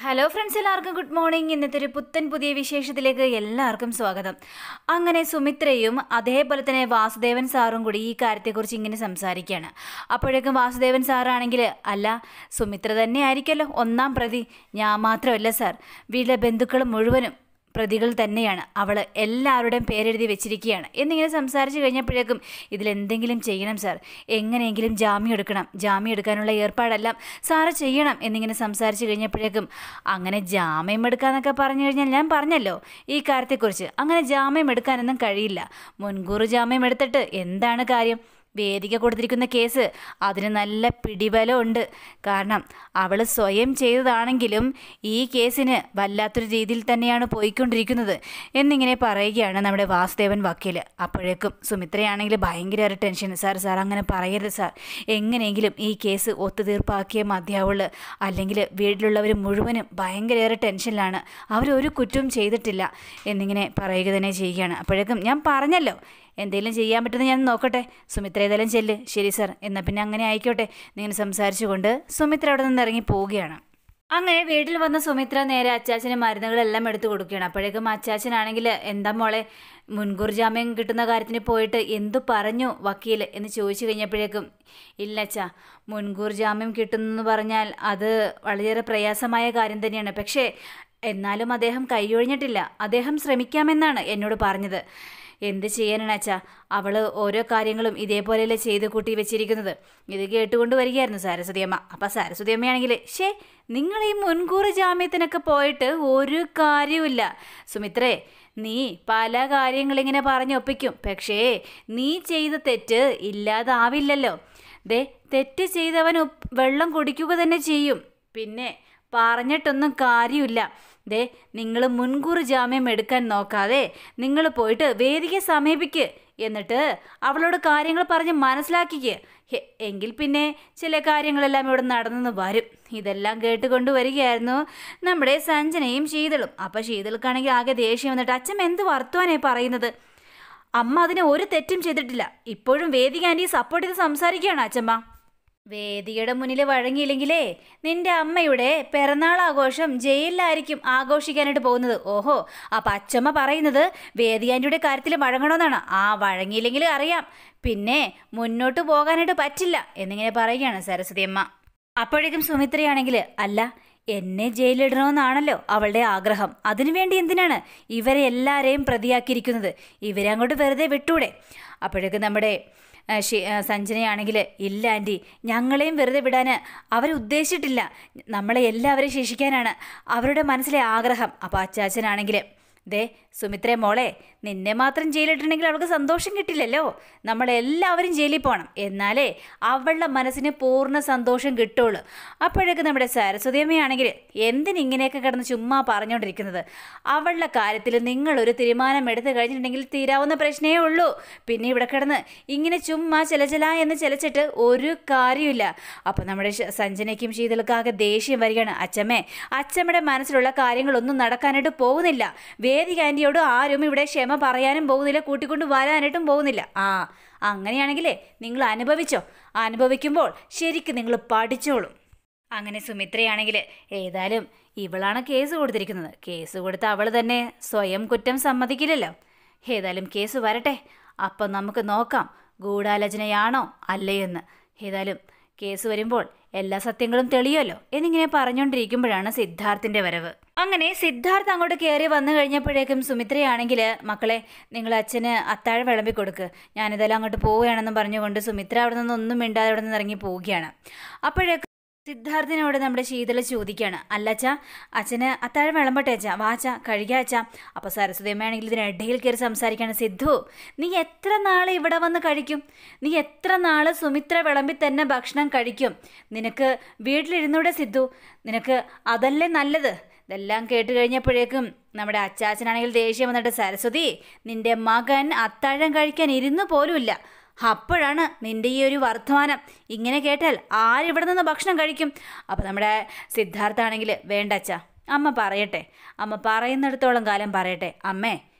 hello friends എല്ലാവർക്കും good morning ഇന്നത്തെ ഒരു പുത്തൻ പുതിയ വിശേഷത്തിലേക്ക് എല്ലാവർക്കും സ്വാഗതം അങ്ങനെ സുമിത്രയും അതേപോലെ തന്നെ വാസുദേവൻ സാറും കൂടി ഈ കാര്യത്തെക്കുറിച്ച് ഇങ്ങനെ സംസാരിക്കുകയാണ് അപ്പോഴേക്കും വാസുദേവൻ സാറാണെങ്കിൽ അല്ല സുമിത്ര തന്നെ ആയിരിക്കുമല്ലോ ഒന്നാം പ്രതി ഞാൻ മാത്രമല്ല സാർ വീട്ടിലെ ബന്ധുക്കൾ മുഴുവനും പ്രതികൾ തന്നെയാണ് അവൾ എല്ലാവരുടെയും പേരെഴുതി വെച്ചിരിക്കുകയാണ് എന്നിങ്ങനെ സംസാരിച്ച് കഴിഞ്ഞപ്പോഴേക്കും ഇതിലെന്തെങ്കിലും ചെയ്യണം സാർ എങ്ങനെയെങ്കിലും ജാമ്യം എടുക്കണം ജാമ്യം എടുക്കാനുള്ള ഏർപ്പാടെല്ലാം സാറ് ചെയ്യണം എന്നിങ്ങനെ സംസാരിച്ച് കഴിഞ്ഞപ്പോഴേക്കും അങ്ങനെ ജാമ്യം എടുക്കാന്നൊക്കെ പറഞ്ഞു കഴിഞ്ഞാൽ ഞാൻ പറഞ്ഞല്ലോ ഈ കാര്യത്തെക്കുറിച്ച് അങ്ങനെ ജാമ്യം എടുക്കാനൊന്നും കഴിയില്ല മുൻകൂർ ജാമ്യം എടുത്തിട്ട് എന്താണ് കാര്യം വേദിക കൊടുത്തിരിക്കുന്ന കേസ് അതിന് നല്ല പിടിബലമുണ്ട് കാരണം അവൾ സ്വയം ചെയ്തതാണെങ്കിലും ഈ കേസിന് വല്ലാത്തൊരു രീതിയിൽ തന്നെയാണ് പോയിക്കൊണ്ടിരിക്കുന്നത് എന്നിങ്ങനെ പറയുകയാണ് നമ്മുടെ വാസുദേവൻ വക്കീൽ അപ്പോഴേക്കും സുമിത്രയാണെങ്കിൽ ഭയങ്കര ടെൻഷൻ സാർ സാർ അങ്ങനെ പറയരുത് സാർ എങ്ങനെയെങ്കിലും ഈ കേസ് ഒത്തുതീർപ്പാക്കിയേ മതിയാവുള്ളൂ അല്ലെങ്കിൽ വീട്ടിലുള്ളവർ മുഴുവനും ഭയങ്കരയേറെ ടെൻഷനിലാണ് അവരൊരു കുറ്റവും ചെയ്തിട്ടില്ല എന്നിങ്ങനെ പറയുക തന്നെ ചെയ്യുകയാണ് അപ്പോഴേക്കും ഞാൻ പറഞ്ഞല്ലോ എന്തെങ്കിലും ചെയ്യാൻ പറ്റുന്ന ഞാൻ നോക്കട്ടെ സുമിത്ര ഏതായാലും ചെല്ല് ശരി സാർ എന്നാൽ പിന്നെ അങ്ങനെ ആയിക്കോട്ടെ നിങ്ങൾ സംസാരിച്ചുകൊണ്ട് സുമിത്ര അവിടെ നിന്ന് ഇറങ്ങി പോവുകയാണ് അങ്ങനെ വീട്ടിൽ വന്ന സുമിത്ര നേരെ അച്ചാച്ചന് മരുന്നുകളെല്ലാം എടുത്തു കൊടുക്കുകയാണ് അപ്പോഴേക്കും അച്ചാച്ചനാണെങ്കിൽ എന്താ മോളെ മുൻകൂർ ജാമ്യം കിട്ടുന്ന കാര്യത്തിന് പോയിട്ട് എന്തു പറഞ്ഞു വക്കീൽ എന്ന് ചോദിച്ചു കഴിഞ്ഞപ്പോഴേക്കും ഇല്ല അച്ഛാ മുൻകൂർ ജാമ്യം കിട്ടുന്നെന്ന് പറഞ്ഞാൽ അത് വളരെയേറെ പ്രയാസമായ കാര്യം തന്നെയാണ് പക്ഷേ എന്നാലും അദ്ദേഹം കൈയൊഴിഞ്ഞിട്ടില്ല അദ്ദേഹം ശ്രമിക്കാമെന്നാണ് എന്നോട് പറഞ്ഞത് എന്ത് ചെയ്യാനാണ് അച്ഛാ അവൾ ഓരോ കാര്യങ്ങളും ഇതേപോലെയല്ലേ ചെയ്ത് കൂട്ടി വെച്ചിരിക്കുന്നത് ഇത് കേട്ടുകൊണ്ട് വരികയായിരുന്നു സാരസ്വതി അമ്മ അപ്പം സാരസ്വതി അമ്മയാണെങ്കിൽ ഷേ നിങ്ങൾ ഈ മുൻകൂർ ജാമ്യത്തിനൊക്കെ പോയിട്ട് ഒരു കാര്യവുമില്ല സുമിത്രേ നീ പല കാര്യങ്ങളിങ്ങനെ പറഞ്ഞൊപ്പിക്കും പക്ഷേ നീ ചെയ്ത തെറ്റ് ഇല്ലാതാവില്ലല്ലോ ദേ തെറ്റ് ചെയ്തവൻ ഉപ്പ് വെള്ളം കുടിക്കുക തന്നെ ചെയ്യും പിന്നെ പറഞ്ഞിട്ടൊന്നും കാര്യമില്ല ദേ നിങ്ങൾ മുൻകൂർ ജാമ്യം എടുക്കാൻ നോക്കാതെ നിങ്ങൾ പോയിട്ട് വേദികയെ സമീപിക്ക് എന്നിട്ട് അവളോട് കാര്യങ്ങൾ പറഞ്ഞ് മനസ്സിലാക്കിക്ക് ഹെ, എങ്കിൽ പിന്നെ ചില കാര്യങ്ങളെല്ലാം ഇവിടെ നടന്നെന്ന് വരും ഇതെല്ലാം കേട്ടുകൊണ്ട് വരികയായിരുന്നു നമ്മുടെ സഞ്ജനയും ശീതളും അപ്പം ശീതൾക്കാണെങ്കിൽ ആകെ ദേഷ്യം വന്നിട്ട് അച്ഛൻ എന്ത് വർത്തുവാനേ പറയുന്നത് അമ്മ അതിന് ഒരു തെറ്റും ചെയ്തിട്ടില്ല ഇപ്പോഴും വേദിക ആൻറ്റി സപ്പോർട്ട് ചെയ്ത് സംസാരിക്കുകയാണ് അച്ഛമ്മ വേദികയുടെ മുന്നിൽ വഴങ്ങിയില്ലെങ്കിലേ നിന്റെ അമ്മയുടെ പിറന്നാൾ ആഘോഷം ജയിലിലായിരിക്കും ആഘോഷിക്കാനായിട്ട് പോകുന്നത് ഓഹോ അപ്പം അച്ചമ്മ പറയുന്നത് വേദിയാൻ്റിയുടെ കാര്യത്തിൽ വഴങ്ങണമെന്നാണ് ആ വഴങ്ങിയില്ലെങ്കിൽ അറിയാം പിന്നെ മുന്നോട്ട് പോകാനായിട്ട് പറ്റില്ല എന്നിങ്ങനെ പറയുകയാണ് സരസ്വതി അമ്മ അപ്പോഴേക്കും സുമിത്രയാണെങ്കിൽ അല്ല എന്നെ ജയിലിടണമെന്നാണല്ലോ അവളുടെ ആഗ്രഹം അതിനുവേണ്ടി എന്തിനാണ് ഇവരെ എല്ലാവരെയും പ്രതിയാക്കിയിരിക്കുന്നത് ഇവരെ അങ്ങോട്ട് വെറുതെ വിട്ടൂടെ അപ്പോഴേക്കും നമ്മുടെ ആ, ശി- ആ, സഞ്ജനയാണെങ്കിൽ ഇല്ല ആൻറ്റി ഞങ്ങളെയും വെറുതെ വിടാൻ അവരുദ്ദേശിച്ചിട്ടില്ല നമ്മളെ എല്ലാവരെയും ശിക്ഷിക്കാനാണ് അവരുടെ മനസ്സിലെ ആഗ്രഹം അപ്പോൾ അച്ചാച്ചനാണെങ്കിൽ ദേ സുമിത്രേ മോളെ നിന്നെ മാത്രം ജയിലിട്ടിട്ടുണ്ടെങ്കിൽ അവൾക്ക് സന്തോഷം കിട്ടില്ലല്ലോ നമ്മളെല്ലാവരും ജയിലിൽ പോകണം എന്നാലേ അവളുടെ മനസ്സിന് പൂർണ്ണ സന്തോഷം കിട്ടുള്ളൂ അപ്പോഴേക്ക് നമ്മുടെ സരസ്വതിയമ്മയാണെങ്കിൽ എന്തിനിങ്ങനെയൊക്കെ കിടന്ന് ചുമ്മാ പറഞ്ഞുകൊണ്ടിരിക്കുന്നത് അവളുടെ കാര്യത്തിൽ നിങ്ങളൊരു തീരുമാനം എടുത്തു കഴിഞ്ഞിട്ടുണ്ടെങ്കിൽ തീരാവുന്ന പ്രശ്നമേ ഉള്ളൂ പിന്നെ ഇവിടെ കിടന്ന് ഇങ്ങനെ ചുമ്മാ ചിലചില എന്ന് ചിലച്ചിട്ട് ഒരു കാര്യമില്ല അപ്പം നമ്മുടെ ശ- സഞ്ജനയ്ക്കും ശീതൾക്കാകെ ദേഷ്യം വരികയാണ് അച്ചമ്മേ അച്ചമ്മയുടെ മനസ്സിലുള്ള കാര്യങ്ങളൊന്നും നടക്കാനായിട്ട് പോകുന്നില്ല വേദിക ആൻറ്റിയോട് ആരും ഇവിടെ ക്ഷമ പറയാനും പോകുന്നില്ല കൂട്ടിക്കൊണ്ട് വരാനായിട്ടും പോകുന്നില്ല ആ അങ്ങനെയാണെങ്കിലേ നിങ്ങൾ അനുഭവിച്ചോ അനുഭവിക്കുമ്പോൾ ശരിക്കും നിങ്ങൾ പഠിച്ചോളും അങ്ങനെ സുമിത്രയാണെങ്കിൽ ഏതായാലും ഇവളാണ് കേസ് കൊടുത്തിരിക്കുന്നത് കേസ് കൊടുത്ത അവൾ തന്നെ സ്വയം കുറ്റം സമ്മതിക്കില്ലല്ലോ ഏതായാലും കേസ് വരട്ടെ അപ്പം നമുക്ക് നോക്കാം ഗൂഢാലോചനയാണോ അല്ലയെന്ന് ഏതായാലും കേസ് വരുമ്പോൾ എല്ലാ സത്യങ്ങളും തെളിയുമല്ലോ എന്നിങ്ങനെ പറഞ്ഞുകൊണ്ടിരിക്കുമ്പോഴാണ് സിദ്ധാർത്ഥിന്റെ വരവ് അങ്ങനെ സിദ്ധാർത്ഥ് അങ്ങോട്ട് കയറി വന്നു കഴിഞ്ഞപ്പോഴേക്കും സുമിത്രയാണെങ്കിൽ മക്കളെ നിങ്ങൾ അച്ഛന് അത്താഴം വിളമ്പി കൊടുക്ക് ഞാനിതെല്ലാം അങ്ങോട്ട് പോവുകയാണെന്നും പറഞ്ഞുകൊണ്ട് സുമിത്ര അവിടെ നിന്ന് ഒന്നും മിണ്ടാതെ അവിടെ നിന്ന് ഇറങ്ങി പോവുകയാണ് അപ്പോഴേക്കും സിദ്ധാർത്ഥിനോട് നമ്മുടെ ശീതള ചോദിക്കുകയാണ് അല്ല അച്ഛാ അച്ഛന് അത്താഴം വിളമ്പട്ടെ അച്ഛാ വാച്ച കഴിക്കുക അച്ഛാ അപ്പോൾ സരസ്വതിയമ്മയാണെങ്കിൽ ഇതിനിടയിൽ കയറി സംസാരിക്കുകയാണ് സിദ്ധു നീ എത്ര നാൾ ഇവിടെ വന്ന് കഴിക്കും നീ എത്ര നാൾ സുമിത്ര വിളമ്പി തന്നെ ഭക്ഷണം കഴിക്കും നിനക്ക് വീട്ടിലിരുന്നൂടെ സിദ്ധു നിനക്ക് അതല്ലേ നല്ലത് ഇതെല്ലാം കേട്ട് കഴിഞ്ഞപ്പോഴേക്കും നമ്മുടെ അച്ചാച്ചനാണെങ്കിൽ ദേഷ്യം വന്നിട്ട് സരസ്വതി നിന്റെ മകൻ അത്താഴം കഴിക്കാൻ ഇരുന്നു പോലുമില്ല അപ്പോഴാണ് നിന്റെ ഈ ഒരു വർത്തമാനം ഇങ്ങനെ കേട്ടാൽ ആരിവിടെ നിന്ന് ഭക്ഷണം കഴിക്കും അപ്പോൾ നമ്മുടെ സിദ്ധാർത്ഥാണെങ്കിൽ വേണ്ട അച്ഛാ അമ്മ പറയട്ടെ അമ്മ പറയുന്നിടത്തോളം കാലം പറയട്ടെ അമ്മേ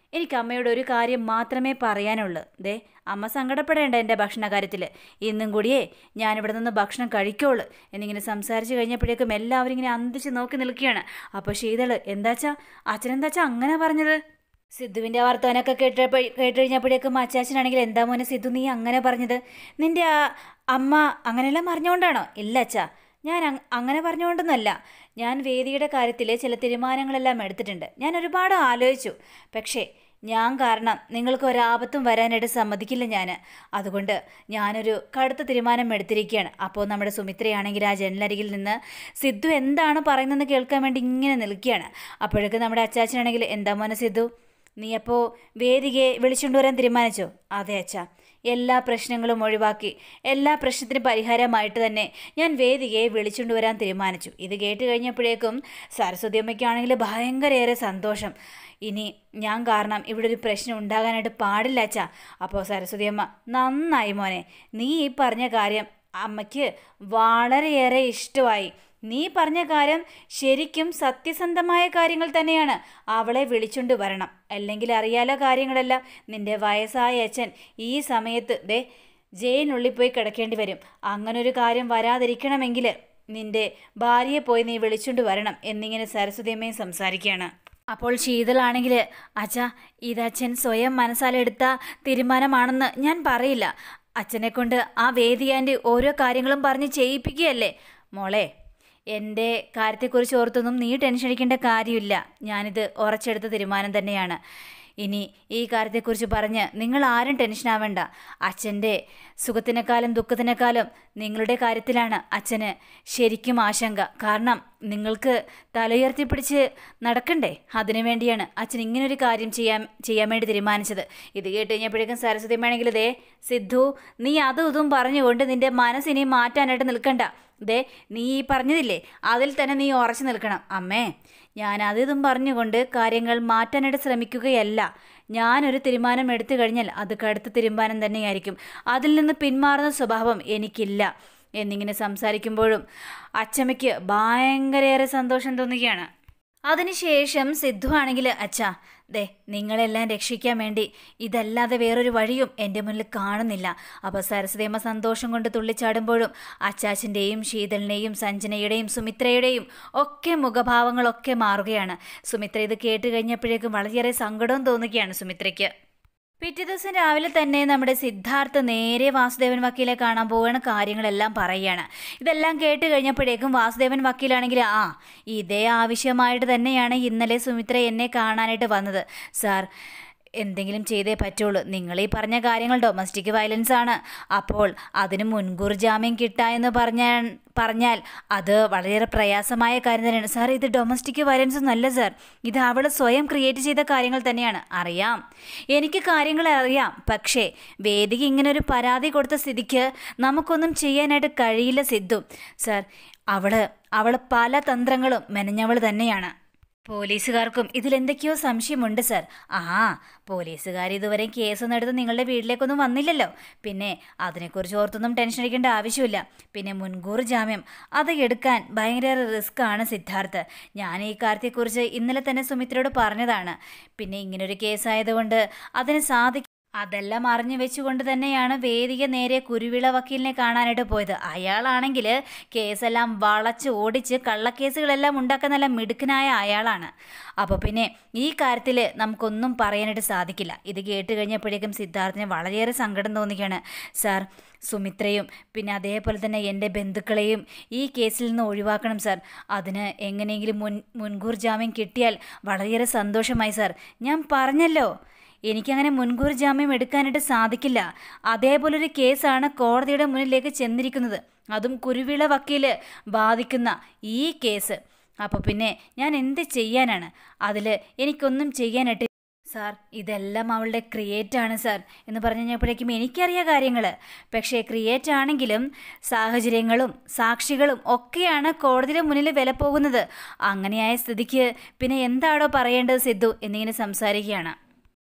എനിക്ക് അമ്മയോട് ഒരു കാര്യം മാത്രമേ പറയാനുള്ളൂ ദേ അമ്മ സങ്കടപ്പെടേണ്ട എൻ്റെ ഭക്ഷണ കാര്യത്തിൽ ഇന്നും കൂടിയേ ഞാനിവിടെ നിന്ന് ഭക്ഷണം കഴിക്കുള്ളൂ എന്നിങ്ങനെ സംസാരിച്ച് കഴിഞ്ഞപ്പോഴേക്കും എല്ലാവരും ഇങ്ങനെ അന്തിച്ച് നോക്കി നിൽക്കുകയാണ് അപ്പോൾ ശീതള് എന്താച്ചാ അച്ഛനെന്താച്ചാ അങ്ങനെ പറഞ്ഞത് സിദ്ധുവിൻ്റെ വർത്തമാനമൊക്കെ കേട്ടപ്പോൾ കേട്ട് കഴിഞ്ഞപ്പോഴേക്കും അച്ചാച്ചനാണെങ്കിൽ എന്താ മോനെ സിദ്ധു നീ അങ്ങനെ പറഞ്ഞത് നിൻ്റെ ആ അമ്മ അങ്ങനെയെല്ലാം പറഞ്ഞുകൊണ്ടാണോ ഇല്ല അച്ഛാ ഞാൻ അങ്- അങ്ങനെ പറഞ്ഞുകൊണ്ടൊന്നുമല്ല ഞാൻ വേദിയുടെ കാര്യത്തിൽ ചില തീരുമാനങ്ങളെല്ലാം എടുത്തിട്ടുണ്ട് ഞാൻ ഒരുപാട് ആലോചിച്ചു പക്ഷേ ഞാൻ കാരണം നിങ്ങൾക്ക് ഒരാപത്തും വരാനായിട്ട് സമ്മതിക്കില്ല ഞാൻ അതുകൊണ്ട് ഞാനൊരു കടുത്ത തീരുമാനം എടുത്തിരിക്കുകയാണ് അപ്പോൾ നമ്മുടെ സുമിത്രയാണെങ്കിൽ ആ ജനലരികിൽ നിന്ന് സിദ്ധു എന്താണ് പറയുന്നതെന്ന് കേൾക്കാൻ വേണ്ടി ഇങ്ങനെ നിൽക്കുകയാണ് അപ്പോഴേക്കും നമ്മുടെ അച്ചാച്ചനാണെങ്കിൽ എന്താ മോനെ സിദ്ധു നീ അപ്പോൾ വേദികയെ വിളിച്ചുകൊണ്ട് വരാൻ തീരുമാനിച്ചോ അതെ അച്ഛാ എല്ലാ പ്രശ്നങ്ങളും ഒഴിവാക്കി എല്ലാ പ്രശ്നത്തിനും പരിഹാരമായിട്ട് തന്നെ ഞാൻ വേദികയെ വിളിച്ചുകൊണ്ട് വരാൻ തീരുമാനിച്ചു ഇത് കേട്ട് കഴിഞ്ഞപ്പോഴേക്കും സരസ്വതി അമ്മയ്ക്കാണെങ്കിൽ ഭയങ്കരയേറെ സന്തോഷം ഇനി ഞാൻ കാരണം ഇവിടെ ഒരു പ്രശ്നം ഉണ്ടാകാനായിട്ട് പാടില്ല അച്ഛാ അപ്പോൾ സരസ്വതി അമ്മ നന്നായി മോനെ നീ ഈ പറഞ്ഞ കാര്യം അമ്മയ്ക്ക് വളരെയേറെ ഇഷ്ടമായി നീ പറഞ്ഞ കാര്യം ശരിക്കും സത്യസന്ധമായ കാര്യങ്ങൾ തന്നെയാണ് അവളെ വിളിച്ചുകൊണ്ട് വരണം അല്ലെങ്കിൽ അറിയാലോ കാര്യങ്ങളെല്ലാം നിന്റെ വയസ്സായ അച്ഛൻ ഈ സമയത്ത് ദേ ജയിലിനുള്ളിൽ പോയി കിടക്കേണ്ടി വരും അങ്ങനൊരു കാര്യം വരാതിരിക്കണമെങ്കിൽ നിന്റെ ഭാര്യയെ പോയി നീ വിളിച്ചുകൊണ്ട് വരണം എന്നിങ്ങനെ സരസ്വതിയമ്മയും സംസാരിക്കുകയാണ് അപ്പോൾ ശീതളാണെങ്കിൽ അച്ഛാ ഇതച്ഛൻ സ്വയം മനസ്സാലെടുത്ത തീരുമാനമാണെന്ന് ഞാൻ പറയില്ല അച്ഛനെ കൊണ്ട് ആ വേദിയാൻ്റെ ഓരോ കാര്യങ്ങളും പറഞ്ഞ് ചെയ്യിപ്പിക്കുകയല്ലേ മോളെ എൻ്റെ കാര്യത്തെക്കുറിച്ച് ഓർത്തൊന്നും നീ ടെൻഷൻ അടിക്കേണ്ട കാര്യമില്ല ഞാനിത് ഉറച്ചെടുത്ത തീരുമാനം തന്നെയാണ് ഇനി ഈ കാര്യത്തെക്കുറിച്ച് പറഞ്ഞ് നിങ്ങൾ ആരും ടെൻഷൻ ആവേണ്ട അച്ഛൻ്റെ സുഖത്തിനേക്കാളും ദുഃഖത്തിനേക്കാളും നിങ്ങളുടെ കാര്യത്തിലാണ് അച്ഛന് ശരിക്കും ആശങ്ക കാരണം നിങ്ങൾക്ക് തലയുയർത്തി പിടിച്ച് നടക്കണ്ടേ അതിനു വേണ്ടിയാണ് അച്ഛൻ ഇങ്ങനൊരു കാര്യം ചെയ്യാൻ ചെയ്യാൻ വേണ്ടി തീരുമാനിച്ചത് ഇത് കേട്ട് കഴിഞ്ഞപ്പോഴേക്കും സരസ്വതി വേണമെങ്കിൽ ദേ സിദ്ധു നീ അതും ഇതും പറഞ്ഞുകൊണ്ട് നിന്റെ മനസ്സിനെ മാറ്റാനായിട്ട് നിൽക്കണ്ട ദേ നീ ഈ പറഞ്ഞതില്ലേ അതിൽ തന്നെ നീ ഉറച്ചു നിൽക്കണം അമ്മേ ഞാൻ അതിതും പറഞ്ഞുകൊണ്ട് കാര്യങ്ങൾ മാറ്റാനായിട്ട് ശ്രമിക്കുകയല്ല ഞാനൊരു തീരുമാനം എടുത്തു കഴിഞ്ഞാൽ അത് കടുത്ത തീരുമാനം തന്നെയായിരിക്കും അതിൽ നിന്ന് പിന്മാറുന്ന സ്വഭാവം എനിക്കില്ല എന്നിങ്ങനെ സംസാരിക്കുമ്പോഴും അച്ചമ്മയ്ക്ക് ഭയങ്കരയേറെ സന്തോഷം തോന്നുകയാണ് അതിനുശേഷം സിദ്ധു ആണെങ്കിൽ അച്ഛാ ദേ നിങ്ങളെല്ലാം രക്ഷിക്കാൻ വേണ്ടി ഇതല്ലാതെ വേറൊരു വഴിയും എൻ്റെ മുന്നിൽ കാണുന്നില്ല അപ്പോൾ സരസ്വതിയമ്മ സന്തോഷം കൊണ്ട് തുള്ളിച്ചാടുമ്പോഴും അച്ചാച്ചൻ്റെയും ശീതളിനെയും സഞ്ജനയുടെയും സുമിത്രയുടെയും ഒക്കെ മുഖഭാവങ്ങളൊക്കെ മാറുകയാണ് സുമിത്ര ഇത് കേട്ട് കഴിഞ്ഞപ്പോഴേക്കും വളരെയേറെ സങ്കടവും തോന്നുകയാണ് സുമിത്രയ്ക്ക് പിറ്റേ ദിവസം രാവിലെ തന്നെ നമ്മുടെ സിദ്ധാർത്ഥ് നേരെ വാസുദേവൻ വക്കീലെ കാണാൻ പോവുകയാണ് കാര്യങ്ങളെല്ലാം പറയുകയാണ് ഇതെല്ലാം കേട്ട് കഴിഞ്ഞപ്പോഴേക്കും വാസുദേവൻ വക്കീലാണെങ്കിൽ ആ ഇതേ ആവശ്യമായിട്ട് തന്നെയാണ് ഇന്നലെ സുമിത്ര എന്നെ കാണാനായിട്ട് വന്നത് സാർ എന്തെങ്കിലും ചെയ്തേ പറ്റുള്ളൂ നിങ്ങൾ ഈ പറഞ്ഞ കാര്യങ്ങൾ ഡൊമസ്റ്റിക് വയലൻസ് ആണ് അപ്പോൾ അതിന് മുൻകൂർ ജാമ്യം കിട്ടാ എന്ന് പറഞ്ഞാൽ പറഞ്ഞാൽ അത് വളരെയേറെ പ്രയാസമായ കാര്യം തന്നെയാണ് സാർ ഇത് ഡൊമസ്റ്റിക് വയലൻസ് ഒന്നല്ല സാർ ഇത് അവൾ സ്വയം ക്രിയേറ്റ് ചെയ്ത കാര്യങ്ങൾ തന്നെയാണ് അറിയാം എനിക്ക് കാര്യങ്ങൾ അറിയാം പക്ഷേ വേദിക ഇങ്ങനെ ഒരു പരാതി കൊടുത്ത സ്ഥിതിക്ക് നമുക്കൊന്നും ചെയ്യാനായിട്ട് കഴിയില്ല സിദ്ധു സാർ അവള് അവൾ പല തന്ത്രങ്ങളും മെനഞ്ഞവൾ തന്നെയാണ് പോലീസുകാർക്കും ഇതിലെന്തൊക്കെയോ സംശയമുണ്ട് സർ ആ പോലീസുകാർ ഇതുവരെ കേസൊന്നും എടുത്ത് നിങ്ങളുടെ വീട്ടിലേക്കൊന്നും വന്നില്ലല്ലോ പിന്നെ അതിനെക്കുറിച്ച് ഓർത്തൊന്നും ടെൻഷൻ അടിക്കേണ്ട ആവശ്യമില്ല പിന്നെ മുൻകൂർ ജാമ്യം അത് എടുക്കാൻ ഭയങ്കര റിസ്ക് ആണ് സിദ്ധാർത്ഥ് ഞാൻ ഈ കാര്യത്തെക്കുറിച്ച് ഇന്നലെ തന്നെ സുമിത്രയോട് പറഞ്ഞതാണ് പിന്നെ ഇങ്ങനൊരു കേസായതുകൊണ്ട് അതിന് സാധിക്കും അതെല്ലാം അറിഞ്ഞു വെച്ചുകൊണ്ട് തന്നെയാണ് വേദിക നേരെ കുരുവിള വക്കീലിനെ കാണാനായിട്ട് പോയത് അയാളാണെങ്കിൽ കേസെല്ലാം വളച്ച് ഓടിച്ച് കള്ളക്കേസുകളെല്ലാം ഉണ്ടാക്കാൻ നല്ല മിടുക്കനായ അയാളാണ് അപ്പോൾ പിന്നെ ഈ കാര്യത്തിൽ നമുക്കൊന്നും പറയാനായിട്ട് സാധിക്കില്ല ഇത് കേട്ട് കഴിഞ്ഞപ്പോഴേക്കും സിദ്ധാർത്ഥിന് വളരെയേറെ സങ്കടം തോന്നുകയാണ് സാർ സുമിത്രയും പിന്നെ അതേപോലെ തന്നെ എൻ്റെ ബന്ധുക്കളെയും ഈ കേസിൽ നിന്ന് ഒഴിവാക്കണം സാർ അതിന് എങ്ങനെയെങ്കിലും മുൻ മുൻകൂർ ജാമ്യം കിട്ടിയാൽ വളരെയേറെ സന്തോഷമായി സാർ ഞാൻ പറഞ്ഞല്ലോ എനിക്കങ്ങനെ മുൻകൂർ ജാമ്യം എടുക്കാനായിട്ട് സാധിക്കില്ല അതേപോലൊരു കേസാണ് കോടതിയുടെ മുന്നിലേക്ക് ചെന്നിരിക്കുന്നത് അതും കുരുവിള വക്കീല് ബാധിക്കുന്ന ഈ കേസ് അപ്പോൾ പിന്നെ ഞാൻ എന്ത് ചെയ്യാനാണ് അതിൽ എനിക്കൊന്നും ചെയ്യാനായിട്ട് സാർ ഇതെല്ലാം അവളുടെ ക്രിയേറ്റ് ആണ് സാർ എന്ന് പറഞ്ഞു കഴിഞ്ഞപ്പോഴേക്കും എനിക്കറിയാം കാര്യങ്ങൾ പക്ഷേ ക്രിയേറ്റ് ആണെങ്കിലും സാഹചര്യങ്ങളും സാക്ഷികളും ഒക്കെയാണ് കോടതിയുടെ മുന്നിൽ വില പോകുന്നത് അങ്ങനെയായ സ്ഥിതിക്ക് പിന്നെ എന്താണോ പറയേണ്ടത് സിദ്ധു എന്നിങ്ങനെ സംസാരിക്കുകയാണ്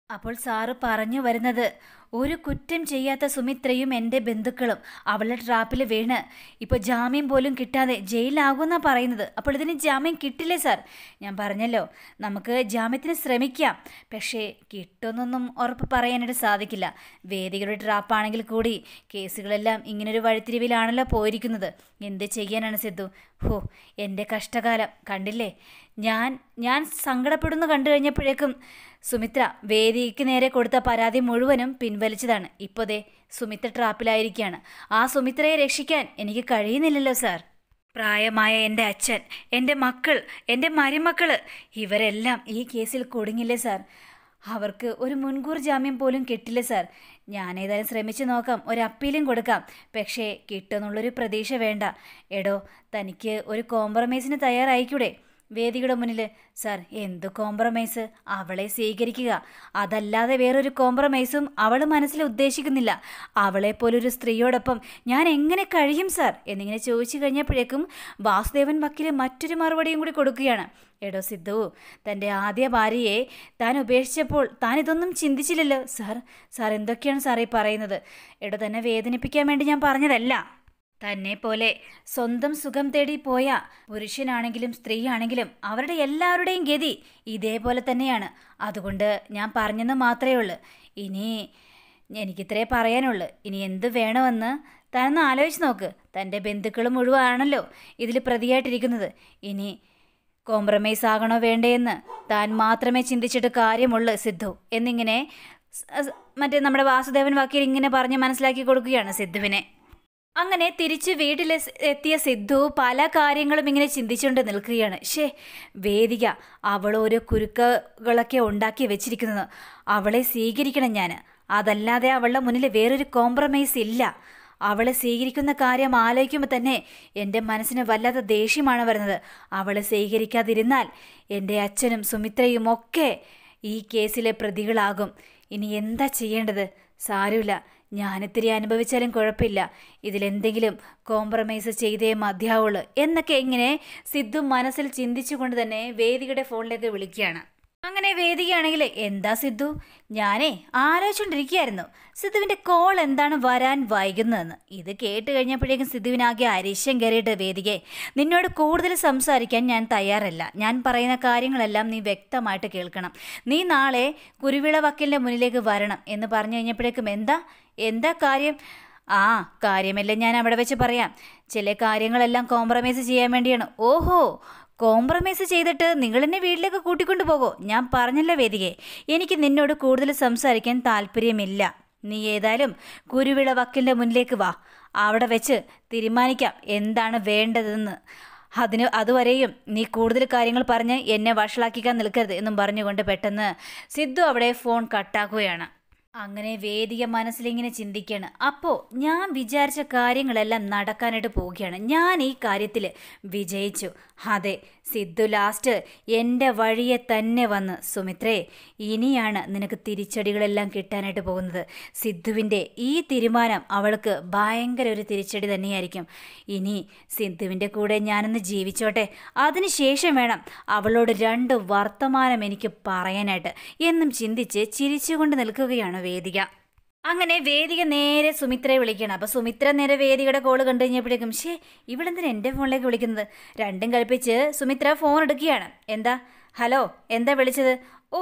അപ്പോൾ സാറ് പറഞ്ഞു വരുന്നത് ഒരു കുറ്റം ചെയ്യാത്ത സുമിത്രയും എൻ്റെ ബന്ധുക്കളും അവളുടെ ട്രാപ്പിൽ വീണ് ഇപ്പോൾ ജാമ്യം പോലും കിട്ടാതെ ജയിലിലാകുമെന്നാ പറയുന്നത് അപ്പോൾ ഇതിന് ജാമ്യം കിട്ടില്ലേ സാർ ഞാൻ പറഞ്ഞല്ലോ നമുക്ക് ജാമ്യത്തിന് ശ്രമിക്കാം പക്ഷേ കിട്ടുമെന്നൊന്നും ഉറപ്പ് പറയാനായിട്ട് സാധിക്കില്ല വേദികളുടെ ട്രാപ്പാണെങ്കിൽ കൂടി കേസുകളെല്ലാം ഇങ്ങനൊരു വഴിത്തിരിവിലാണല്ലോ പോയിരിക്കുന്നത് എന്ത് ചെയ്യാനാണ് സിദ്ധു ഹോ എൻ്റെ കഷ്ടകാലം കണ്ടില്ലേ ഞാൻ ഞാൻ സങ്കടപ്പെടുന്നു കണ്ടു കഴിഞ്ഞപ്പോഴേക്കും സുമിത്ര വേദിക്ക് നേരെ കൊടുത്ത പരാതി മുഴുവനും പിൻവലിച്ചതാണ് ഇപ്പോൾ ദേ സുമിത്ര ട്രാപ്പിലായിരിക്കുകയാണ് ആ സുമിത്രയെ രക്ഷിക്കാൻ എനിക്ക് കഴിയുന്നില്ലല്ലോ സാർ പ്രായമായ എൻ്റെ അച്ഛൻ എൻ്റെ മക്കൾ എൻ്റെ മരുമക്കള് ഇവരെല്ലാം ഈ കേസിൽ കുടുങ്ങില്ലേ സാർ അവർക്ക് ഒരു മുൻകൂർ ജാമ്യം പോലും കിട്ടില്ല സാർ ഞാൻ ഏതായാലും ശ്രമിച്ചു നോക്കാം ഒരു അപ്പീലും കൊടുക്കാം പക്ഷേ കിട്ടുമെന്നുള്ളൊരു പ്രതീക്ഷ വേണ്ട എടോ തനിക്ക് ഒരു കോംപ്രമൈസിന് തയ്യാറായിക്കൂടെ വേദിയുടെ മുന്നിൽ സാർ എന്ത് കോംപ്രമൈസ് അവളെ സ്വീകരിക്കുക അതല്ലാതെ വേറൊരു കോംപ്രമൈസും അവൾ മനസ്സിൽ ഉദ്ദേശിക്കുന്നില്ല അവളെ പോലൊരു സ്ത്രീയോടൊപ്പം ഞാൻ എങ്ങനെ കഴിയും സാർ എന്നിങ്ങനെ ചോദിച്ചു കഴിഞ്ഞപ്പോഴേക്കും വാസുദേവൻ വക്കീല് മറ്റൊരു മറുപടിയും കൂടി കൊടുക്കുകയാണ് എടോ സിദ്ധു തൻ്റെ ആദ്യ ഭാര്യയെ താൻ ഉപേക്ഷിച്ചപ്പോൾ താൻ ഇതൊന്നും ചിന്തിച്ചില്ലല്ലോ സാർ സാർ എന്തൊക്കെയാണ് സാർ ഈ പറയുന്നത് എടോ തന്നെ വേദനിപ്പിക്കാൻ വേണ്ടി ഞാൻ പറഞ്ഞതല്ല തന്നെ പോലെ സ്വന്തം സുഖം തേടി പോയ പുരുഷനാണെങ്കിലും സ്ത്രീയാണെങ്കിലും അവരുടെ എല്ലാവരുടെയും ഗതി ഇതേപോലെ തന്നെയാണ് അതുകൊണ്ട് ഞാൻ പറഞ്ഞെന്ന് മാത്രമേ ഉള്ളൂ ഇനി എനിക്കിത്രേ പറയാനുള്ളൂ ഇനി എന്ത് വേണമെന്ന് താനൊന്ന് ആലോചിച്ച് നോക്ക് തൻ്റെ ബന്ധുക്കൾ മുഴുവനാണല്ലോ ഇതിൽ പ്രതിയായിട്ടിരിക്കുന്നത് ഇനി കോംപ്രമൈസ് ആകണോ വേണ്ടേന്ന് താൻ മാത്രമേ ചിന്തിച്ചിട്ട് കാര്യമുള്ളൂ സിദ്ധു എന്നിങ്ങനെ മറ്റേ നമ്മുടെ വാസുദേവൻ വക്കീൽ ഇങ്ങനെ പറഞ്ഞ് മനസ്സിലാക്കി കൊടുക്കുകയാണ് സിദ്ധുവിനെ അങ്ങനെ തിരിച്ച് വീട്ടിൽ എത്തിയ സിദ്ധു പല കാര്യങ്ങളും ഇങ്ങനെ ചിന്തിച്ചുകൊണ്ട് നിൽക്കുകയാണ് ഷേ വേദിക അവൾ ഓരോ കുരുക്കുകളൊക്കെ ഉണ്ടാക്കി വെച്ചിരിക്കുന്നത് അവളെ സ്വീകരിക്കണം ഞാൻ അതല്ലാതെ അവളുടെ മുന്നിൽ വേറൊരു കോംപ്രമൈസ് ഇല്ല അവളെ സ്വീകരിക്കുന്ന കാര്യം ആലോചിക്കുമ്പോൾ തന്നെ എൻ്റെ മനസ്സിന് വല്ലാത്ത ദേഷ്യമാണ് വരുന്നത് അവളെ സ്വീകരിക്കാതിരുന്നാൽ എൻ്റെ അച്ഛനും സുമിത്രയും ഒക്കെ ഈ കേസിലെ പ്രതികളാകും ഇനി എന്താ ചെയ്യേണ്ടത് സാരമില്ല ഞാനിത്തിരി അനുഭവിച്ചാലും കുഴപ്പമില്ല ഇതിലെന്തെങ്കിലും കോംപ്രമൈസ് ചെയ്തേ മതിയാവുള്ളൂ എന്നൊക്കെ ഇങ്ങനെ സിദ്ധു മനസ്സിൽ ചിന്തിച്ചുകൊണ്ട് തന്നെ വേദികയുടെ ഫോണിലേക്ക് വിളിക്കുകയാണ് അങ്ങനെ വേദികയാണെങ്കിൽ എന്താ സിദ്ധു ഞാനേ ആലോചിച്ചുകൊണ്ടിരിക്കുകയായിരുന്നു സിദ്ധുവിൻ്റെ കോൾ എന്താണ് വരാൻ വൈകുന്നതെന്ന് ഇത് കേട്ട് കഴിഞ്ഞപ്പോഴേക്കും സിദ്ധുവിനാകെ അരിശം കയറിയിട്ട് വേദികെ നിന്നോട് കൂടുതൽ സംസാരിക്കാൻ ഞാൻ തയ്യാറല്ല ഞാൻ പറയുന്ന കാര്യങ്ങളെല്ലാം നീ വ്യക്തമായിട്ട് കേൾക്കണം നീ നാളെ കുരുവിള വക്കലിൻ്റെ മുന്നിലേക്ക് വരണം എന്ന് പറഞ്ഞു കഴിഞ്ഞപ്പോഴേക്കും എന്താ എന്താ കാര്യം ആ കാര്യമെല്ലാം ഞാൻ അവിടെ വെച്ച് പറയാം ചില കാര്യങ്ങളെല്ലാം കോംപ്രമൈസ് ചെയ്യാൻ വേണ്ടിയാണ് ഓഹോ കോംപ്രമൈസ് ചെയ്തിട്ട് നിങ്ങൾ എന്നെ വീട്ടിലേക്ക് കൂട്ടിക്കൊണ്ടു പോകോ ഞാൻ പറഞ്ഞല്ലോ വേദികെ എനിക്ക് നിന്നോട് കൂടുതൽ സംസാരിക്കാൻ താല്പര്യമില്ല നീ ഏതായാലും കുരുവിള വക്കിൻ്റെ മുന്നിലേക്ക് വാ അവിടെ വെച്ച് തീരുമാനിക്കാം എന്താണ് വേണ്ടതെന്ന് അതിന് അതുവരെയും നീ കൂടുതൽ കാര്യങ്ങൾ പറഞ്ഞ് എന്നെ വഷളാക്കിക്കാൻ നിൽക്കരുത് എന്നും പറഞ്ഞുകൊണ്ട് പെട്ടെന്ന് സിദ്ധു അവിടെ ഫോൺ കട്ടാക്കുകയാണ് അങ്ങനെ വേദിക മനസ്സിലിങ്ങനെ ചിന്തിക്കുകയാണ് അപ്പോൾ ഞാൻ വിചാരിച്ച കാര്യങ്ങളെല്ലാം നടക്കാനായിട്ട് പോവുകയാണ് ഞാൻ ഈ കാര്യത്തിൽ വിജയിച്ചു അതെ സിദ്ധു ലാസ്റ്റ് എൻ്റെ വഴിയെ തന്നെ വന്ന് സുമിത്രേ ഇനിയാണ് നിനക്ക് തിരിച്ചടികളെല്ലാം കിട്ടാനായിട്ട് പോകുന്നത് സിദ്ധുവിൻ്റെ ഈ തീരുമാനം അവൾക്ക് ഭയങ്കര ഒരു തിരിച്ചടി തന്നെയായിരിക്കും ഇനി സിദ്ധുവിൻ്റെ കൂടെ ഞാനൊന്ന് ജീവിച്ചോട്ടെ അതിനുശേഷം വേണം അവളോട് രണ്ട് വർത്തമാനം എനിക്ക് പറയാനായിട്ട് എന്നും ചിന്തിച്ച് ചിരിച്ചുകൊണ്ട് നിൽക്കുകയാണ് വേദിക അങ്ങനെ വേദിക നേരെ സുമിത്രയെ വിളിക്കണം അപ്പോൾ സുമിത്ര നേരെ വേദികയുടെ കോള് കണ്ടു കഴിഞ്ഞപ്പോഴേക്കും ഷേ ഇവളെന്തിനാ എൻ്റെ ഫോണിലേക്ക് വിളിക്കുന്നത് രണ്ടും കൽപ്പിച്ച് സുമിത്ര ഫോൺ എടുക്കുകയാണ് എന്താ ഹലോ എന്താ വിളിച്ചത് ഓ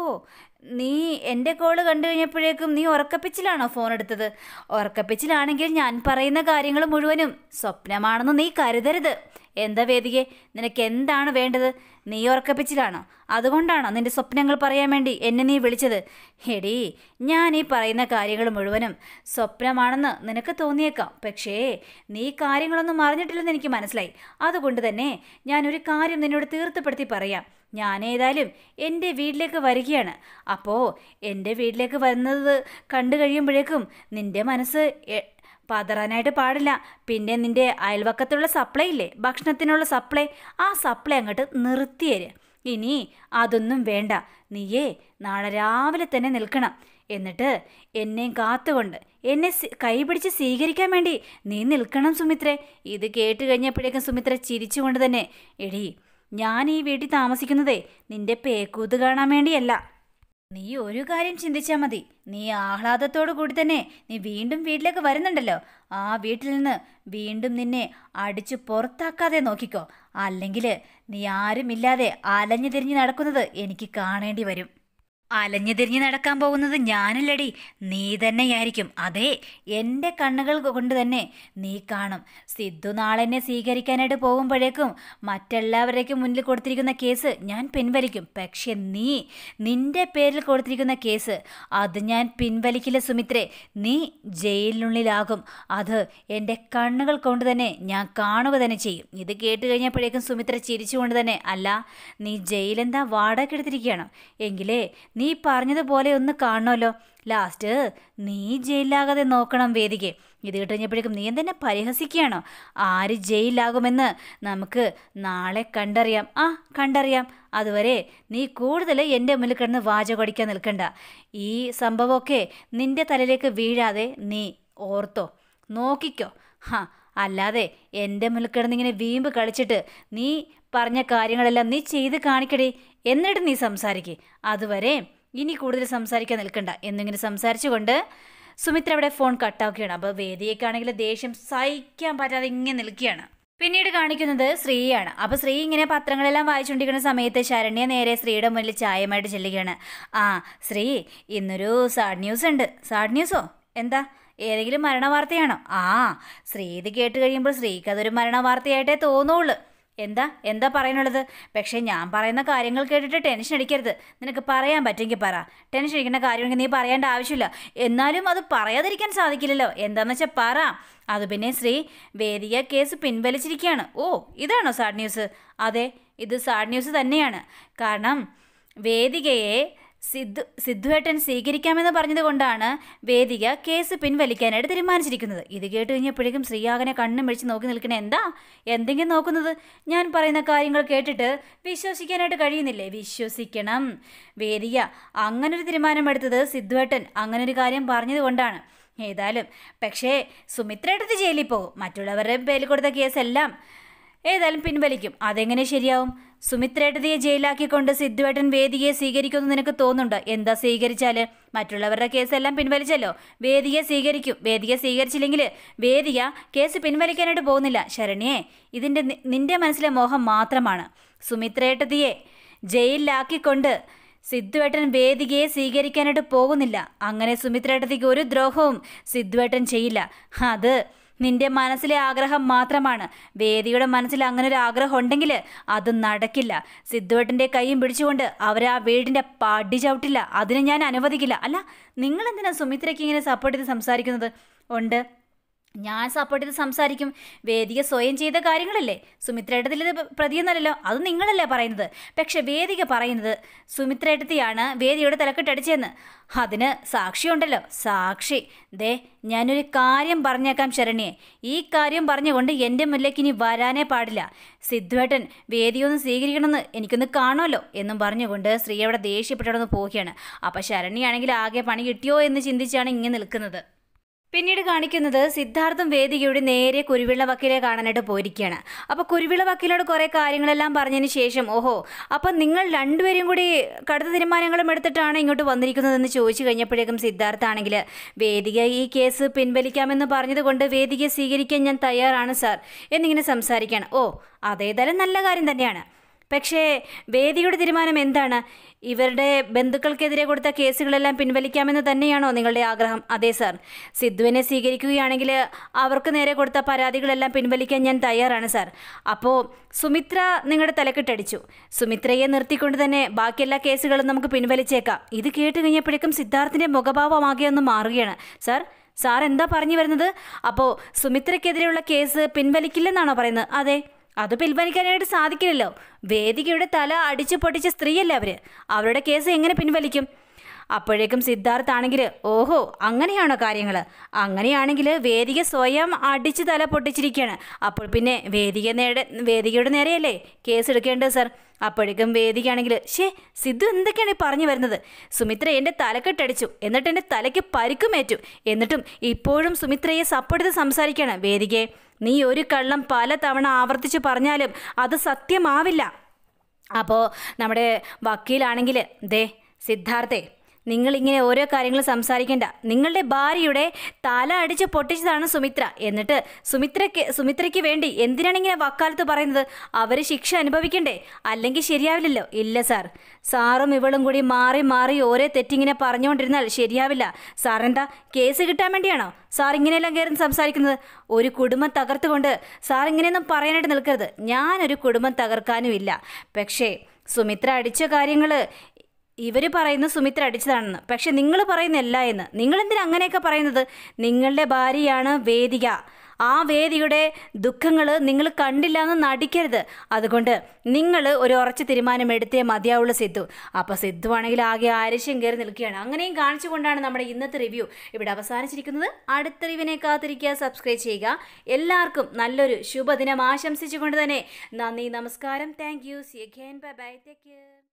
നീ എൻ്റെ കോള് കണ്ടു കഴിഞ്ഞപ്പോഴേക്കും നീ ഉറക്കപ്പിച്ചിലാണോ ഫോൺ എടുത്തത് ഉറക്കപ്പിച്ചിലാണെങ്കിൽ ഞാൻ പറയുന്ന കാര്യങ്ങൾ മുഴുവനും സ്വപ്നമാണെന്ന് നീ കരുതരുത് എന്താ വേദികെ നിനക്ക് എന്താണ് വേണ്ടത് നീ ഉറക്കപ്പിച്ചിലാണോ അതുകൊണ്ടാണോ നിന്റെ സ്വപ്നങ്ങൾ പറയാൻ വേണ്ടി എന്നെ നീ വിളിച്ചത് എടീ ഞാൻ ഈ പറയുന്ന കാര്യങ്ങൾ മുഴുവനും സ്വപ്നമാണെന്ന് നിനക്ക് തോന്നിയേക്കാം പക്ഷേ നീ കാര്യങ്ങളൊന്നും അറിഞ്ഞിട്ടില്ലെന്ന് എനിക്ക് മനസ്സിലായി അതുകൊണ്ട് തന്നെ ഞാനൊരു കാര്യം നിന്നോട് തീർത്തുപ്പെടുത്തി പറയാം ഞാൻ ഏതായാലും എൻ്റെ വീട്ടിലേക്ക് വരികയാണ് അപ്പോൾ എൻ്റെ വീട്ടിലേക്ക് വരുന്നത് കണ്ടു കഴിയുമ്പോഴേക്കും നിൻ്റെ മനസ്സ് പതറാനായിട്ട് പാടില്ല പിന്നെ നിന്റെ അയൽവക്കത്തുള്ള സപ്ലൈ ഇല്ലേ ഭക്ഷണത്തിനുള്ള സപ്ലൈ ആ സപ്ലൈ അങ്ങോട്ട് നിർത്തിയേര് ഇനി അതൊന്നും വേണ്ട നീയേ നാളെ രാവിലെ തന്നെ നിൽക്കണം എന്നിട്ട് എന്നെയും കാത്തുകൊണ്ട് എന്നെ കൈപിടിച്ച് സ്വീകരിക്കാൻ വേണ്ടി നീ നിൽക്കണം സുമിത്രേ ഇത് കേട്ട് കഴിഞ്ഞപ്പോഴേക്കും സുമിത്ര ചിരിച്ചുകൊണ്ട് തന്നെ എടീ ഞാൻ ഈ വീട്ടിൽ താമസിക്കുന്നതേ നിന്റെ പേക്കൂത്ത് കാണാൻ വേണ്ടിയല്ല നീ ഒരു കാര്യം ചിന്തിച്ചാൽ മതി നീ ആഹ്ലാദത്തോടു കൂടി തന്നെ നീ വീണ്ടും വീട്ടിലേക്ക് വരുന്നുണ്ടല്ലോ ആ വീട്ടിൽ നിന്ന് വീണ്ടും നിന്നെ അടിച്ചു പുറത്താക്കാതെ നോക്കിക്കോ അല്ലെങ്കിൽ നീ ആരുമില്ലാതെ അലഞ്ഞു തിരിഞ്ഞ് നടക്കുന്നത് എനിക്ക് കാണേണ്ടി വരും അലഞ്ഞു തിരിഞ്ഞ് നടക്കാൻ പോകുന്നത് ഞാനല്ലടി നീ തന്നെയായിരിക്കും അതെ എൻ്റെ കണ്ണുകൾ കൊണ്ട് തന്നെ നീ കാണും സിദ്ധു നാളെന്നെ സ്വീകരിക്കാനായിട്ട് പോകുമ്പോഴേക്കും മറ്റെല്ലാവരുടെയും മുന്നിൽ കൊടുത്തിരിക്കുന്ന കേസ് ഞാൻ പിൻവലിക്കും പക്ഷെ നീ നിന്റെ പേരിൽ കൊടുത്തിരിക്കുന്ന കേസ് അത് ഞാൻ പിൻവലിക്കില്ല സുമിത്രേ നീ ജയിലിനുള്ളിലാകും അത് എൻ്റെ കണ്ണുകൾ കൊണ്ട് തന്നെ ഞാൻ കാണുക തന്നെ ചെയ്യും ഇത് കേട്ട് കഴിഞ്ഞപ്പോഴേക്കും സുമിത്ര ചിരിച്ചുകൊണ്ട് തന്നെ അല്ല നീ ജയിലെന്താ വാടക എടുത്തിരിക്കുകയാണോ എങ്കിലേ നീ പറഞ്ഞതുപോലെ ഒന്ന് കാണണമല്ലോ ലാസ്റ്റ് നീ ജയിലിലാകാതെ നോക്കണം വേദികെ ഇത് കിട്ടുകഴിഞ്ഞപ്പോഴേക്കും നീ എന്തെന്നെ പരിഹസിക്കുകയാണോ ആര് ജയിലിലാകുമെന്ന് നമുക്ക് നാളെ കണ്ടറിയാം ആ കണ്ടറിയാം അതുവരെ നീ കൂടുതൽ എൻ്റെ മുന്നിൽ കിടന്ന് വാചകൊടിക്കാൻ നിൽക്കണ്ട ഈ സംഭവമൊക്കെ നിന്റെ തലയിലേക്ക് വീഴാതെ നീ ഓർത്തോ നോക്കിക്കോ ഹാ അല്ലാതെ എൻ്റെ മുന്നിൽ കിടന്നിങ്ങനെ വീമ്പ് കളിച്ചിട്ട് നീ പറഞ്ഞ കാര്യങ്ങളെല്ലാം നീ ചെയ്ത് കാണിക്കടേ എന്നിട്ട് നീ സംസാരിക്കേ അതുവരെ ഇനി കൂടുതൽ സംസാരിക്കാൻ നിൽക്കണ്ട എന്നിങ്ങനെ സംസാരിച്ചുകൊണ്ട് സുമിത്ര അവിടെ ഫോൺ കട്ടാക്കുകയാണ് അപ്പോൾ വേദിയേക്കാണെങ്കിൽ ദേഷ്യം സഹിക്കാൻ പറ്റാതെ ഇങ്ങനെ നിൽക്കുകയാണ് പിന്നീട് കാണിക്കുന്നത് ശ്രീയാണ് അപ്പോൾ ശ്രീ ഇങ്ങനെ പത്രങ്ങളെല്ലാം വായിച്ചുകൊണ്ടിരിക്കുന്ന സമയത്ത് ശരണ്യ നേരെ ശ്രീയുടെ മുന്നിൽ ചായമായിട്ട് ചെല്ലുകയാണ് ആ ശ്രീ ഇന്നൊരു സാഡ് ന്യൂസ് ഉണ്ട് സാഡ് ന്യൂസോ എന്താ ഏതെങ്കിലും മരണവാർത്തയാണോ ആ ശ്രീ ഇത് കേട്ട് കഴിയുമ്പോൾ ശ്രീക്ക് അതൊരു മരണവാർത്തയായിട്ടേ തോന്നുള്ളൂ എന്താ എന്താ പറയാനുള്ളത് പക്ഷേ ഞാൻ പറയുന്ന കാര്യങ്ങൾ കേട്ടിട്ട് ടെൻഷൻ അടിക്കരുത് നിനക്ക് പറയാൻ പറ്റുമെങ്കിൽ പറ ടെൻഷൻ അടിക്കേണ്ട കാര്യമെങ്കിൽ നീ പറയേണ്ട ആവശ്യമില്ല എന്നാലും അത് പറയാതിരിക്കാൻ സാധിക്കില്ലല്ലോ എന്താണെന്ന് വെച്ചാൽ പറ അത് പിന്നെ ശ്രീ വേദിക കേസ് പിൻവലിച്ചിരിക്കുകയാണ് ഓ ഇതാണോ സാഡ് ന്യൂസ് അതെ ഇത് സാഡ് ന്യൂസ് തന്നെയാണ് കാരണം വേദികയെ സിദ്ധു സിദ്ധുവേട്ടൻ സ്വീകരിക്കാമെന്ന് പറഞ്ഞതുകൊണ്ടാണ് വേദിക കേസ് പിൻവലിക്കാനായിട്ട് തീരുമാനിച്ചിരിക്കുന്നത് ഇത് കേട്ട് കഴിഞ്ഞപ്പോഴേക്കും ശ്രീയാകനെ കണ്ണും പിടിച്ച് നോക്കി നിൽക്കണേ എന്താ എന്തെങ്കിലും നോക്കുന്നത് ഞാൻ പറയുന്ന കാര്യങ്ങൾ കേട്ടിട്ട് വിശ്വസിക്കാനായിട്ട് കഴിയുന്നില്ലേ വിശ്വസിക്കണം വേദിക അങ്ങനൊരു തീരുമാനമെടുത്തത് സിദ്ധുവേട്ടൻ അങ്ങനൊരു കാര്യം പറഞ്ഞതുകൊണ്ടാണ് ഏതായാലും പക്ഷേ സുമിത്രയെടുത്ത് ജയിലിൽ പോകും മറ്റുള്ളവരുടെ പേരിൽ കൊടുത്ത കേസെല്ലാം ഏതായാലും പിൻവലിക്കും അതെങ്ങനെ ശരിയാവും സുമിത്രേട്ടതിയെ ജയിലാക്കിക്കൊണ്ട് സിദ്ധുവേട്ടൻ വേദികയെ സ്വീകരിക്കുമെന്ന് നിനക്ക് തോന്നുന്നുണ്ടോ എന്താ സ്വീകരിച്ചാല് മറ്റുള്ളവരുടെ കേസെല്ലാം പിൻവലിച്ചല്ലോ വേദികയെ സ്വീകരിക്കും വേദികയെ സ്വീകരിച്ചില്ലെങ്കിൽ വേദിക കേസ് പിൻവലിക്കാനായിട്ട് പോകുന്നില്ല ശരണ്യെ ഇതിൻ്റെ നി- നിന്റെ മനസ്സിലെ മോഹം മാത്രമാണ് സുമിത്രേട്ടതിയെ ജയിലിലാക്കിക്കൊണ്ട് സിദ്ധുവേട്ടൻ വേദികയെ സ്വീകരിക്കാനായിട്ട് പോകുന്നില്ല അങ്ങനെ സുമിത്രേട്ടതിക്ക് ഒരു ദ്രോഹവും സിദ്ധുവേട്ടൻ ചെയ്യില്ല അത് നിന്റെ മനസ്സിലെ ആഗ്രഹം മാത്രമാണ് വേദിയുടെ മനസ്സിൽ അങ്ങനെ ഒരു ആഗ്രഹം ഉണ്ടെങ്കിൽ അത് നടക്കില്ല സിദ്ധുവേട്ടൻ്റെ കൈയും പിടിച്ചുകൊണ്ട് അവർ ആ വീടിൻ്റെ പടി ചവിട്ടില്ല അതിന് ഞാൻ അനുവദിക്കില്ല അല്ല നിങ്ങൾ എന്തിനാ സുമിത്രയ്ക്ക് ഇങ്ങനെ സപ്പോർട്ട് ചെയ്ത് സംസാരിക്കുന്നത് ഉണ്ട് ഞാൻ സപ്പോർട്ട് ചെയ്ത് സംസാരിക്കും വേദിക സ്വയം ചെയ്ത കാര്യങ്ങളല്ലേ സുമിത്രേട്ടത്തിൽ ഇത് പ്രതിയൊന്നല്ലല്ലോ അത് നിങ്ങളല്ലേ പറയുന്നത് പക്ഷെ വേദിക പറയുന്നത് സുമിത്രേട്ടത്തെയാണ് വേദിയുടെ തലക്കെട്ടടിച്ചതെന്ന് അതിന് സാക്ഷിയുണ്ടല്ലോ സാക്ഷി ദേ ഞാനൊരു കാര്യം പറഞ്ഞേക്കാം ശരണ്യെ ഈ കാര്യം പറഞ്ഞുകൊണ്ട് എൻ്റെ മുന്നിലേക്ക് ഇനി വരാനേ പാടില്ല സിദ്ധുവേട്ടൻ വേദിയൊന്ന് സ്വീകരിക്കണമെന്ന് എനിക്കൊന്ന് കാണുമല്ലോ എന്നും പറഞ്ഞുകൊണ്ട് സ്ത്രീ അവിടെ ദേഷ്യപ്പെട്ടവിടെ പോവുകയാണ് അപ്പം ശരണ്യാണെങ്കിൽ ആകെ പണി കിട്ടിയോ എന്ന് ചിന്തിച്ചാണ് ഇങ്ങനെ നിൽക്കുന്നത് പിന്നീട് കാണിക്കുന്നത് സിദ്ധാർത്ഥം വേദികയുടെ നേരെ കുരുവിള വക്കീലെ കാണാനായിട്ട് പോയിരിക്കുകയാണ് അപ്പോൾ കുരുവിള വക്കീലോട് കുറേ കാര്യങ്ങളെല്ലാം പറഞ്ഞതിന് ശേഷം ഓഹോ അപ്പം നിങ്ങൾ രണ്ടുപേരും കൂടി കടുത്ത തീരുമാനങ്ങളും എടുത്തിട്ടാണ് ഇങ്ങോട്ട് വന്നിരിക്കുന്നതെന്ന് ചോദിച്ചു കഴിഞ്ഞപ്പോഴേക്കും സിദ്ധാർത്ഥ ആണെങ്കിൽ വേദിക ഈ കേസ് പിൻവലിക്കാമെന്ന് പറഞ്ഞതുകൊണ്ട് വേദികയെ സ്വീകരിക്കാൻ ഞാൻ തയ്യാറാണ് സാർ എന്നിങ്ങനെ സംസാരിക്കുകയാണ് ഓ അതേതായാലും നല്ല കാര്യം തന്നെയാണ് പക്ഷേ വേദിയുടെ തീരുമാനം എന്താണ് ഇവരുടെ ബന്ധുക്കൾക്കെതിരെ കൊടുത്ത കേസുകളെല്ലാം പിൻവലിക്കാമെന്ന് തന്നെയാണോ നിങ്ങളുടെ ആഗ്രഹം അതെ സാർ സിദ്ധുവിനെ സ്വീകരിക്കുകയാണെങ്കിൽ അവർക്ക് നേരെ കൊടുത്ത പരാതികളെല്ലാം പിൻവലിക്കാൻ ഞാൻ തയ്യാറാണ് സാർ അപ്പോൾ സുമിത്ര നിങ്ങളുടെ തലക്കെട്ടടിച്ചു സുമിത്രയെ നിർത്തിക്കൊണ്ട് തന്നെ ബാക്കി എല്ലാ കേസുകളും നമുക്ക് പിൻവലിച്ചേക്കാം ഇത് കേട്ട് കഴിഞ്ഞപ്പോഴേക്കും സിദ്ധാർത്ഥിൻ്റെ മുഖഭാവമാകെ ഒന്ന് മാറുകയാണ് സാർ സാർ എന്താ പറഞ്ഞു വരുന്നത് അപ്പോൾ സുമിത്രയ്ക്കെതിരെയുള്ള കേസ് പിൻവലിക്കില്ലെന്നാണോ പറയുന്നത് അതെ അത് പിൻവലിക്കാനായിട്ട് സാധിക്കില്ലല്ലോ വേദികയുടെ തല അടിച്ചു പൊട്ടിച്ച സ്ത്രീയല്ലേ അവര് അവരുടെ കേസ് എങ്ങനെ പിൻവലിക്കും അപ്പോഴേക്കും സിദ്ധാർത്ഥ് ആണെങ്കിൽ ഓഹോ അങ്ങനെയാണോ കാര്യങ്ങൾ അങ്ങനെയാണെങ്കിൽ വേദിക സ്വയം അടിച്ച് തല പൊട്ടിച്ചിരിക്കുകയാണ് അപ്പോൾ പിന്നെ വേദിക നേടെ വേദികയുടെ നേരെയല്ലേ കേസ് എടുക്കേണ്ടത് സർ അപ്പോഴേക്കും വേദികയാണെങ്കിൽ ഷേ സിദ്ധു എന്തൊക്കെയാണ് ഈ പറഞ്ഞു വരുന്നത് സുമിത്ര എൻ്റെ തലക്കെട്ടടിച്ചു എന്നിട്ട് എൻ്റെ തലയ്ക്ക് പരിക്കുമേറ്റു എന്നിട്ടും ഇപ്പോഴും സുമിത്രയെ സപ്പോർട്ട് ചെയ്ത് സംസാരിക്കുകയാണ് വേദികയെ നീ ഒരു കള്ളം പല തവണ ആവർത്തിച്ച് പറഞ്ഞാലും അത് സത്യമാവില്ല അപ്പോൾ നമ്മുടെ വക്കീലാണെങ്കിൽ ദേ സിദ്ധാർത്ഥേ നിങ്ങൾ ഇങ്ങനെ ഓരോ കാര്യങ്ങൾ സംസാരിക്കേണ്ട നിങ്ങളുടെ ഭാര്യയുടെ തല അടിച്ച് പൊട്ടിച്ചതാണ് സുമിത്ര എന്നിട്ട് സുമിത്രയ്ക്ക് സുമിത്രയ്ക്ക് വേണ്ടി എന്തിനാണ് ഇങ്ങനെ വക്കാലത്ത് പറയുന്നത് അവർ ശിക്ഷ അനുഭവിക്കണ്ടേ അല്ലെങ്കിൽ ശരിയാവില്ലല്ലോ ഇല്ല സാർ സാറും ഇവളും കൂടി മാറി മാറി ഓരോ തെറ്റിങ്ങനെ പറഞ്ഞുകൊണ്ടിരുന്നാൽ ശരിയാവില്ല സാർ എന്താ കേസ് കിട്ടാൻ വേണ്ടിയാണോ സാർ ഇങ്ങനെയെല്ലാം കയറി സംസാരിക്കുന്നത് ഒരു കുടുംബം തകർത്തുകൊണ്ട് സാർ ഇങ്ങനെയൊന്നും പറയാനായിട്ട് നിൽക്കരുത് ഞാനൊരു കുടുംബം തകർക്കാനും ഇല്ല പക്ഷേ സുമിത്ര അടിച്ച കാര്യങ്ങൾ ഇവർ പറയുന്നു സുമിത്ര അടിച്ചതാണെന്ന് പക്ഷെ നിങ്ങൾ പറയുന്നല്ല എന്ന് നിങ്ങൾ എന്തിനാ അങ്ങനെയൊക്കെ പറയുന്നത് നിങ്ങളുടെ ഭാര്യയാണ് വേദിക ആ വേദിയുടെ ദുഃഖങ്ങൾ നിങ്ങൾ കണ്ടില്ല എന്ന് നടിക്കരുത് അതുകൊണ്ട് നിങ്ങൾ ഒരു ഉറച്ച തീരുമാനം എടുത്തേ മതിയാവുള്ള സിദ്ധു അപ്പോൾ സിദ്ധു ആണെങ്കിൽ ആകെ ആരശ്യം കയറി നിൽക്കുകയാണ് അങ്ങനെയും കാണിച്ചുകൊണ്ടാണ് നമ്മുടെ ഇന്നത്തെ റിവ്യൂ ഇവിടെ അവസാനിച്ചിരിക്കുന്നത് അടുത്ത റിവ്യൂവിനെ കാത്തിരിക്കുക സബ്സ്ക്രൈബ് ചെയ്യുക എല്ലാവർക്കും നല്ലൊരു ശുഭദിനം ആശംസിച്ചുകൊണ്ട് തന്നെ നന്ദി നമസ്കാരം thank you see again bye bye take care